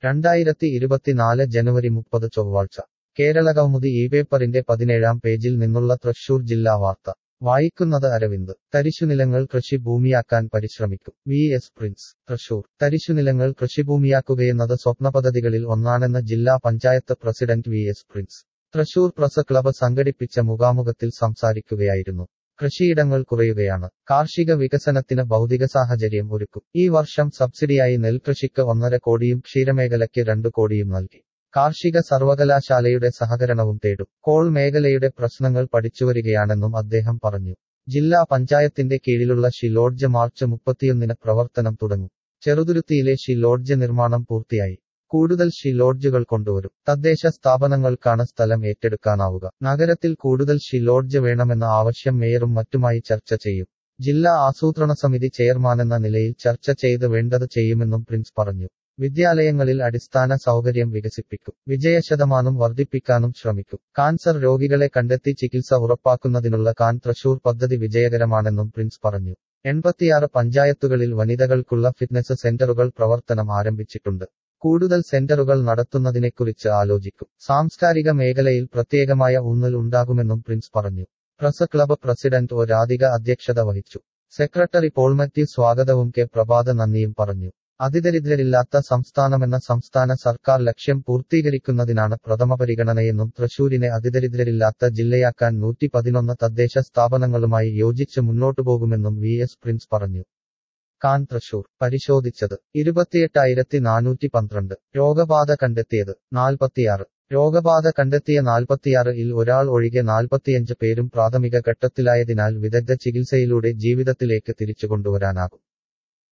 രണ്ടായിരത്തി ഇരുപത്തിനാല് ജനുവരി മുപ്പത് ചൊവ്വാഴ്ച കേരള കൗമുദി ഈ പേപ്പറിന്റെ പതിനേഴാം പേജിൽ നിന്നുള്ള തൃശൂർ ജില്ലാ വാർത്ത വായിക്കുന്നത് അരവിന്ദ് തരിശുനിലങ്ങൾ കൃഷിഭൂമിയാക്കാൻ പരിശ്രമിക്കും വി എസ് പ്രിൻസ് തൃശൂർ തരിശുനിലങ്ങൾ കൃഷിഭൂമിയാക്കുകയെന്നത് സ്വപ്നപദ്ധതികളിൽ ഒന്നാണെന്ന് ജില്ലാ panchayat president V S Prince Thrissur press club സംഘടിപ്പിച്ച മുഖാമുഖത്തിൽ സംസാരിക്കുകയായിരുന്നു കൃഷിയിടങ്ങൾ കുറയുകയാണ് കാർഷിക വികസനത്തിന് ഭൗതിക സാഹചര്യം ഒരുക്കും ഈ വർഷം സബ്സിഡിയായി നെൽകൃഷിക്ക് ഒന്നര കോടിയും ക്ഷീരമേഖലയ്ക്ക് രണ്ടു കോടിയും നൽകി കാർഷിക സർവകലാശാലയുടെ സഹകരണവും തേടും കോൾ മേഖലയുടെ പ്രശ്നങ്ങൾ പഠിച്ചുവരികയാണെന്നും അദ്ദേഹം പറഞ്ഞു ജില്ലാ പഞ്ചായത്തിന്റെ കീഴിലുള്ള ഷി ലോഡ്ജ് മാർച്ച് മുപ്പത്തിയൊന്നിന് പ്രവർത്തനം തുടങ്ങും ചെറുതുരുത്തിയിലെ ഷി ലോഡ്ജ് നിർമ്മാണം പൂർത്തിയായി കൂടുതൽ ഷി ലോഡ്ജുകൾ കൊണ്ടുവരും തദ്ദേശ സ്ഥാപനങ്ങൾക്കാണ് സ്ഥലം ഏറ്റെടുക്കാനാവുക നഗരത്തിൽ കൂടുതൽ ഷി ലോഡ്ജ് വേണമെന്ന ആവശ്യം മേയറും മറ്റുമായി ചർച്ച ചെയ്യും ജില്ലാ ആസൂത്രണ സമിതി ചെയർമാനെന്ന നിലയിൽ ചർച്ച ചെയ്ത് വേണ്ടത് ചെയ്യുമെന്നും പ്രിൻസ് പറഞ്ഞു വിദ്യാലയങ്ങളിൽ അടിസ്ഥാന സൗകര്യം വികസിപ്പിക്കും വിജയശതമാനം വർദ്ധിപ്പിക്കാനും ശ്രമിക്കും കാൻസർ രോഗികളെ കണ്ടെത്തി ചികിത്സ ഉറപ്പാക്കുന്നതിനുള്ള കാൻ തൃശൂർ പദ്ധതി വിജയകരമാണെന്നും പ്രിൻസ് പറഞ്ഞു എൺപത്തിയാറ് പഞ്ചായത്തുകളിൽ വനിതകൾക്കുള്ള ഫിറ്റ്നസ് സെന്ററുകൾ പ്രവർത്തനം ആരംഭിച്ചിട്ടുണ്ട് കൂടുതൽ സെന്ററുകൾ നടത്തുന്നതിനെക്കുറിച്ച് ആലോചിക്കും സാംസ്കാരിക മേഖലയിൽ പ്രത്യേകമായ ഊന്നൽ ഉണ്ടാകുമെന്നും പ്രിൻസ് പറഞ്ഞു press club president O Radhika അധ്യക്ഷത വഹിച്ചു സെക്രട്ടറി പോൾ മാത്യു സ്വാഗതവും കെ പ്രഭാത നന്ദിയും പറഞ്ഞു അതിദരിദ്രരില്ലാത്ത സംസ്ഥാനമെന്ന സംസ്ഥാന സർക്കാർ ലക്ഷ്യം പൂർത്തീകരിക്കുന്നതിനാണ് പ്രഥമ പരിഗണനയെന്നും തൃശൂരിനെ അതിദരിദ്രരില്ലാത്ത ജില്ലയാക്കാൻ നൂറ്റി പതിനൊന്ന് തദ്ദേശ സ്ഥാപനങ്ങളുമായി യോജിച്ച് മുന്നോട്ടുപോകുമെന്നും വി എസ് പ്രിൻസ് പറഞ്ഞു കാൻ തൃശൂർ പരിശോധിച്ചത് ഇരുപത്തിയെട്ടായിരത്തി നാനൂറ്റി പന്ത്രണ്ട് രോഗബാധ കണ്ടെത്തിയത് നാൽപ്പത്തിയാറ് രോഗബാധ കണ്ടെത്തിയ നാൽപ്പത്തിയാറ് ഇൽ ഒരാൾ ഒഴികെ നാൽപ്പത്തിയഞ്ച് പേരും പ്രാഥമിക ഘട്ടത്തിലായതിനാൽ വിദഗ്ധ ചികിത്സയിലൂടെ ജീവിതത്തിലേക്ക് തിരിച്ചുകൊണ്ടുവരാനാകും